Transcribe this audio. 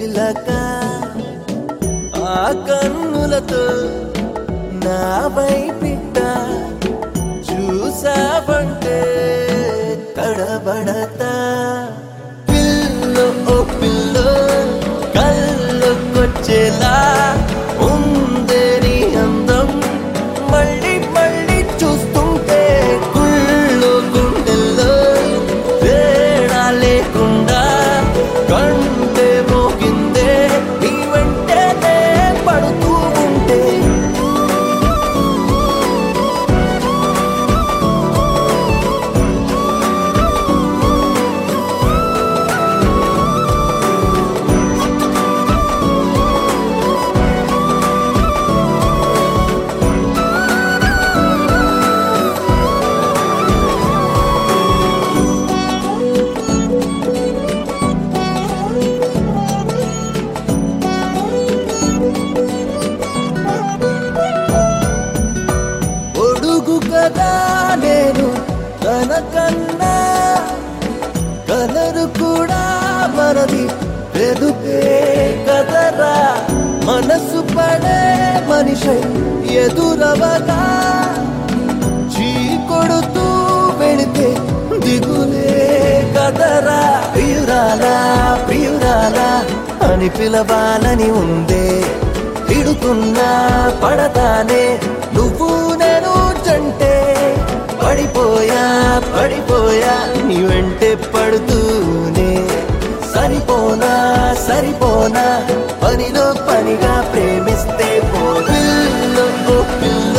చిలక ఆ కన్నులతో నా వైపిట్ట చూసావంటే తడబడతా పిల్లో ఓ పిల్లో కళ్ళకొచ్చేలా ఉందే నీ అందం మళ్ళీ మళ్ళీ చూస్తుంటే కుళ్ళు గుండెల్లో తేడా లేకుండా కంటే మోగిందే నీ వెంటనే పడుతూ ఉంటే ఒడుగు కదా నేను తనకన్నా కలరు కూడా మనది ఎదుటే కదరా మనసు పడే మనిషి ఎదురవగా చీకొడుతూ వెళితే దిగులే కదరా ప్రియురాలా ప్రియురాలా అని పిలవాలని ఉందే తిడుతున్నా పడతానే నువ్వు నేను జంటే పడిపోయా పడిపోయా నీ వెంటే పడుతూనే సరిపోనా సరిపోనా పనిలో పనిగా ప్రేమిస్తే పో పిల్లో ఓ పిల్లో